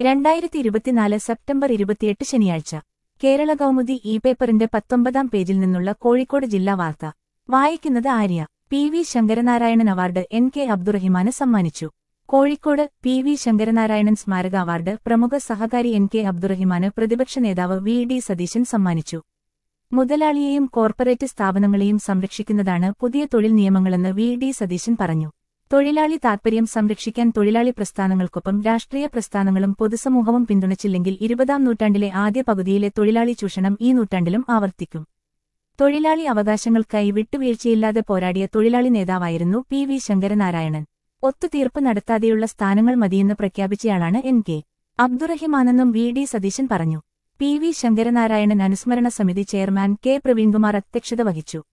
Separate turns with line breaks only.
രണ്ടായിരത്തി ഇരുപത്തിനാല് സെപ്റ്റംബർ ഇരുപത്തിയെട്ട് ശനിയാഴ്ച കേരള കൗമുദി ഇ പേപ്പറിന്റെ പത്തൊമ്പതാം പേജിൽ നിന്നുള്ള കോഴിക്കോട് ജില്ലാ വാർത്ത വായിക്കുന്നത് Arya P V Sankaranarayanan award N K അബ്ദുറഹിമാന് സമ്മാനിച്ചു കോഴിക്കോട് പി വി ശങ്കരനാരായണൻ സ്മാരക അവാർഡ് പ്രമുഖ സഹകാരി എൻ കെ അബ്ദുറഹിമാന് പ്രതിപക്ഷ നേതാവ് വി ഡി സതീശൻ സമ്മാനിച്ചു മുതലാളിയെയും കോർപ്പറേറ്റ് സ്ഥാപനങ്ങളെയും സംരക്ഷിക്കുന്നതാണ് പുതിയ തൊഴിൽ നിയമങ്ങളെന്ന് വി ഡി സതീശൻ പറഞ്ഞു തൊഴിലാളി താൽപര്യം സംരക്ഷിക്കാൻ തൊഴിലാളി പ്രസ്ഥാനങ്ങൾക്കൊപ്പം രാഷ്ട്രീയ പ്രസ്ഥാനങ്ങളും പൊതുസമൂഹവും പിന്തുണച്ചില്ലെങ്കിൽ ഇരുപതാം നൂറ്റാണ്ടിലെ ആദ്യ പകുതിയിലെ തൊഴിലാളി ചൂഷണം ഈ നൂറ്റാണ്ടിലും ആവർത്തിക്കും തൊഴിലാളി അവകാശങ്ങൾക്കായി വിട്ടുവീഴ്ചയില്ലാതെ പോരാടിയ തൊഴിലാളി നേതാവായിരുന്നു പി വി ശങ്കരനാരായണൻ ഒത്തുതീർപ്പ് നടത്താതെയുള്ള സ്ഥാനങ്ങൾ മതിയെന്ന് പ്രഖ്യാപിച്ചയാളാണ് എൻ കെ അബ്ദുറഹിമാനെന്നും വി ഡി സതീശൻ പറഞ്ഞു പി വി ശങ്കരനാരായണൻ അനുസ്മരണ സമിതി ചെയർമാൻ കെ പ്രവീൺകുമാർ അധ്യക്ഷത വഹിച്ചു